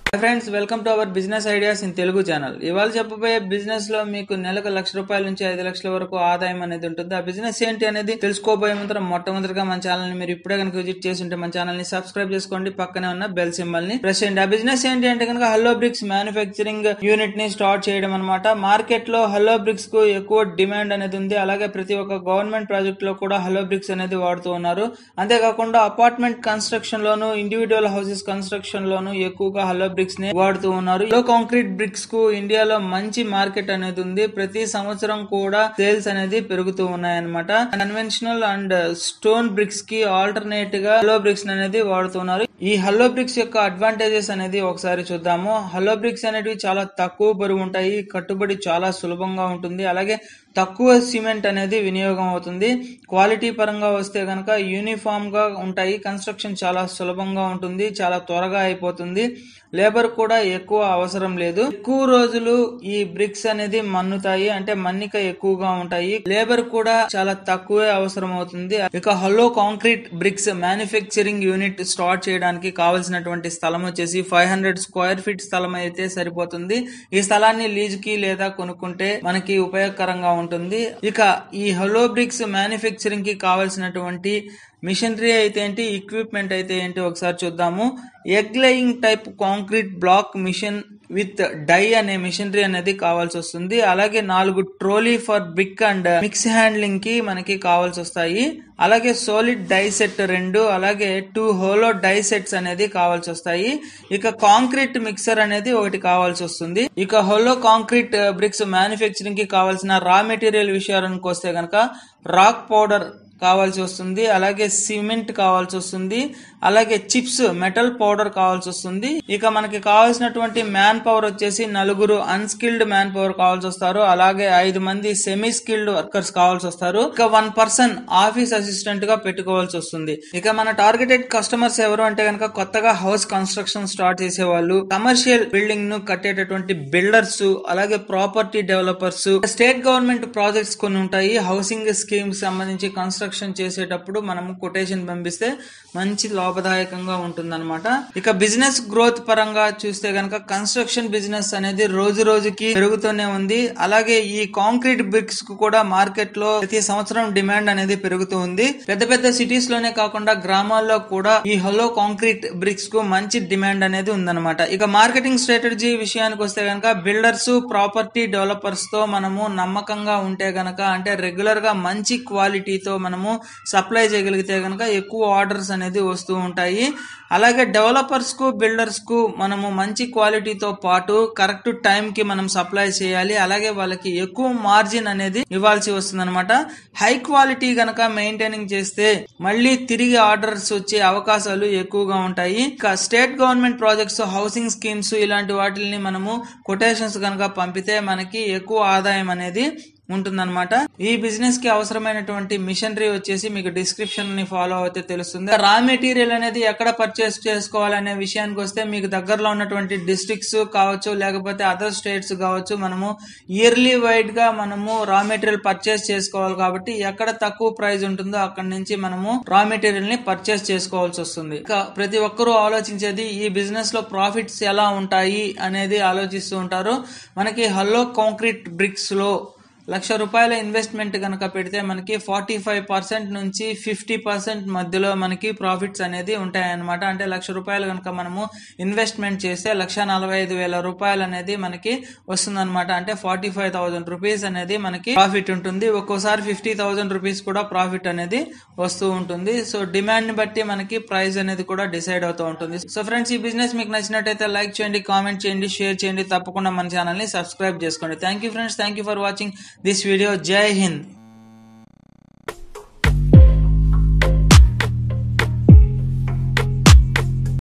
friends welcome to our business ideas in Telugu channel ఇవాళ చెప్పబోయే business లో మీకు నెలకు లక్ష రూపాయల నుంచి ఐదు లక్షల వరకు ఆదాయం అనేది ఉంటుంది ఆ బిజినెస్ ఏంటి అనేది తెలుసుకోబోయే ముందర మొట్టమొదటిగా మన ఛానల్ ని మీరు ఇప్పుడే కనుక విజిట్ చేసి ఉంటే మన ఛానల్ ని సబ్స్క్రైబ్ చేసుకోండి పక్కనే ఉన్న బెల్ సింబల్ ని ప్రెస్ చేయండి ఆ బిజినెస్ ఏంటి అంటే కనుక హలో బ్రిక్స్ మ్యానుఫ్యాక్చరింగ్ యూనిట్ ని స్టార్ట్ చేయడం అనమాట మార్కెట్ లో హలో బ్రిక్స్ కు ఎక్కువ డిమాండ్ అనేది ఉంది అలాగే ప్రతి ఒక్క గవర్నమెంట్ ప్రాజెక్ట్ లో కూడా హలో బ్రిక్స్ అనేది వాడుతూ ఉన్నారు అంతేకాకుండా అపార్ట్మెంట్ కన్స్ట్రక్షన్ లోను ఇండివిజువల్ హౌసెస్ కన్స్ట్రక్షన్ లోను ఎక్కువగా హలో బ్రిక్స్ ని వాడుతూ ఉన్నారు లో కాంక్రీట్ బ్రిక్స్ కు ఇండియాలో మంచి మార్కెట్ అనేది ఉంది ప్రతి సంవత్సరం కూడా సేల్స్ అనేది పెరుగుతూ ఉన్నాయన్నమాట కన్వెన్షనల్ అండ్ స్టోన్ బ్రిక్స్ కి ఆల్టర్నేట్ గా హలో బ్రిక్స్ అనేది వాడుతున్నారు ఈ హలో బ్రిక్స్ యొక్క అడ్వాంటేజెస్ అనేది ఒకసారి చూద్దాము హలో బ్రిక్స్ అనేటివి చాలా తక్కువ బరువు ఉంటాయి కట్టుబడి చాలా సులభంగా ఉంటుంది అలాగే తక్కువ సిమెంట్ అనేది వినియోగం అవుతుంది క్వాలిటీ పరంగా వస్తే గనక యూనిఫామ్ గా ఉంటాయి కన్స్ట్రక్షన్ చాలా సులభంగా ఉంటుంది చాలా త్వరగా అయిపోతుంది లేబర్ కూడా ఎక్కువ అవసరం లేదు ఎక్కువ రోజులు ఈ బ్రిక్స్ అనేది మన్నుతాయి అంటే మన్నిక ఎక్కువగా ఉంటాయి లేబర్ కూడా చాలా తక్కువే అవసరం అవుతుంది ఇక hollow concrete bricks manufacturing unit start చేయడానికి కావలసినటువంటి స్థలం వచ్చేసి ఫైవ్ హండ్రెడ్ స్క్వేర్ ఫీట్ స్థలం అయితే సరిపోతుంది ఈ స్థలాన్ని లీజ్ కి లేదా కొనుక్కుంటే మనకి ఉపయోగకరంగా ఉంటుంది ఇక ఈ హలో బ్రిక్స్ మ్యానుఫ్యాక్చరింగ్ కి కావలసినటువంటి మిషనరీ అయితే ఏంటి ఎక్విప్మెంట్ అయితే ఏంటి ఒకసారి చూద్దాము egg laying type concrete block machine with die అనే మిషనరీ అనేది కావాల్సి వస్తుంది అలాగే నాలుగు trolley for brick and mix handling కి మనకి కావాల్సి వస్తాయి అలాగే సోలిడ్ డై సెట్ రెండు అలాగే టూ హోలో డై సెట్స్ అనేది కావాల్సి వస్తాయి ఇక కాంక్రీట్ మిక్సర్ అనేది ఒకటి కావాల్సి వస్తుంది ఇక హోలో కాంక్రీట్ బ్రిక్స్ మ్యానుఫ్యాక్చరింగ్ కి కావాల్సిన రా మెటీరియల్ విషయానికి వస్తే గనక రాక్ పౌడర్ కావాల్సి వస్తుంది అలాగే సిమెంట్ కావాల్సి వస్తుంది అలాగే చిప్స్ మెటల్ పౌడర్ కావాల్సి వస్తుంది ఇక మనకి కావాల్సినటువంటి మ్యాన్ పవర్ వచ్చేసి నలుగురు అన్స్కిల్డ్ మ్యాన్ పవర్ కావాల్సి వస్తారు అలాగే ఐదు మంది సెమీ స్కిల్డ్ వర్కర్స్ కావాల్సి వస్తారు ఇక వన్ పర్సన్ ఆఫీస్ అసిస్టెంట్ గా పెట్టుకోవాల్సి వస్తుంది ఇక మన టార్గెటెడ్ కస్టమర్స్ ఎవరు అంటే కనుక కొత్తగా హౌస్ కన్స్ట్రక్షన్ స్టార్ట్ చేసే వాళ్ళు కమర్షియల్ బిల్డింగ్ ను కట్టేటటువంటి బిల్డర్స్ అలాగే property developers state government projects కొన్ని ఉంటాయి హౌసింగ్ స్కీమ్స్ సంబంధించి కన్స్ట్రక్షన్ చేసేటప్పుడు మనము కొటేషన్ పంపిస్తే మంచి లాభదాయకంగా ఉంటుందన్నమాట ఇక బిజినెస్ గ్రోత్ పరంగా చూస్తే గనక కన్స్ట్రక్షన్ బిజినెస్ అనేది రోజు రోజుకి పెరుగుతూనే ఉంది అలాగే ఈ కాంక్రీట్ బ్రిక్స్ కు కూడా మార్కెట్ లో ప్రతి సంవత్సరం డిమాండ్ అనేది పెరుగుతూ ఉంది పెద్ద పెద్ద సిటీస్ లోనే కాకుండా గ్రామాల్లో కూడా ఈ హలో కాంక్రీట్ బ్రిక్స్ కు మంచి డిమాండ్ అనేది ఉందన్నమాట ఇక మార్కెటింగ్ స్ట్రాటజీ విషయానికి వస్తే గనక బిల్డర్స్ ప్రాపర్టీ డెవలపర్స్ తో మనము నమ్మకంగా ఉంటే గనక అంటే రెగ్యులర్ గా మంచి క్వాలిటీతో మనము సప్లై చేయగలిగితే గనక ఎక్కువ ఆర్డర్స్ అనేది వస్తూ ఉంటాయి అలాగే డెవలపర్స్ కు బిల్డర్స్ కు మనము మంచి క్వాలిటీతో పాటు కరెక్ట్ టైం కి మనం సప్లై చేయాలి అలాగే వాళ్ళకి ఎక్కువ మార్జిన్ అనేది ఇవ్వాల్సి వస్తుంది అనమాట హై క్వాలిటీ గనక మెయింటైనింగ్ చేస్తే మళ్ళీ తిరిగి ఆర్డర్స్ వచ్చే అవకాశాలు ఎక్కువగా ఉంటాయి ఇక state government projects housing schemes ఇలాంటి వాటిని మనము కొటేషన్స్ గనక పంపితే మనకి ఎక్కువ ఆదాయం అనేది ఉంటుందన్నమాట ఈ బిజినెస్ కి అవసరమైనటువంటి మిషనరీ వచ్చేసి మీకు డిస్క్రిప్షన్ ని ఫాలో అయితే తెలుస్తుంది రా మెటీరియల్ అనేది ఎక్కడ పర్చేస్ చేసుకోవాలనే విషయానికి వస్తే మీకు దగ్గరలో ఉన్నటువంటి డిస్ట్రిక్ట్స్ కావచ్చు లేకపోతే అదర్ స్టేట్స్ కావచ్చు మనము ఇయర్లీ వైడ్ గా మనము రా మెటీరియల్ పర్చేస్ చేసుకోవాలి కాబట్టి ఎక్కడ తక్కువ ప్రైస్ ఉంటుందో అక్కడ నుంచి మనము రా మెటీరియల్ ని పర్చేస్ చేసుకోవాల్సి వస్తుంది ఇక ప్రతి ఒక్కరూ ఆలోచించేది ఈ బిజినెస్ లో ప్రాఫిట్స్ ఎలా ఉంటాయి అనేది ఆలోచిస్తూ ఉంటారు మనకి హల్లో కాంక్రీట్ బ్రిక్స్ లో లక్ష రూపాయల ఇన్వెస్ట్మెంట్ కనుక పెడితే మనకి ఫార్టీ ఫైవ్ పర్సెంట్ నుంచి ఫిఫ్టీ పర్సెంట్ మధ్యలో మనకి ప్రాఫిట్స్ అనేది ఉంటాయన్నమాట అంటే లక్ష రూపాయలు కనుక మనము ఇన్వెస్ట్మెంట్ చేస్తే లక్ష నలభై ఐదు వేల రూపాయలు అనేది మనకి వస్తుందన్నమాట అంటే ఫార్టీ ఫైవ్ థౌసండ్ రూపీస్ అనేది మనకి ప్రాఫిట్ ఉంటుంది ఒక్కోసారి ఫిఫ్టీ థౌసండ్ రూపీస్ కూడా ప్రాఫిట్ అనేది వస్తూ ఉంటుంది సో డిమాండ్ ని బట్టి మనకి ప్రైస్ అనేది కూడా డిసైడ్ అవుతూ ఉంటుంది సో ఫ్రెండ్స్ ఈ బిజినెస్ మీకు నచ్చినట్టయితే లైక్ చేయండి కామెంట్ చేయండి షేర్ చేయండి తప్పకుండా మన ఛానల్ ని సబ్స్క్రైబ్ చేసుకోండి thank you friends thank you for watching this video జై హింద్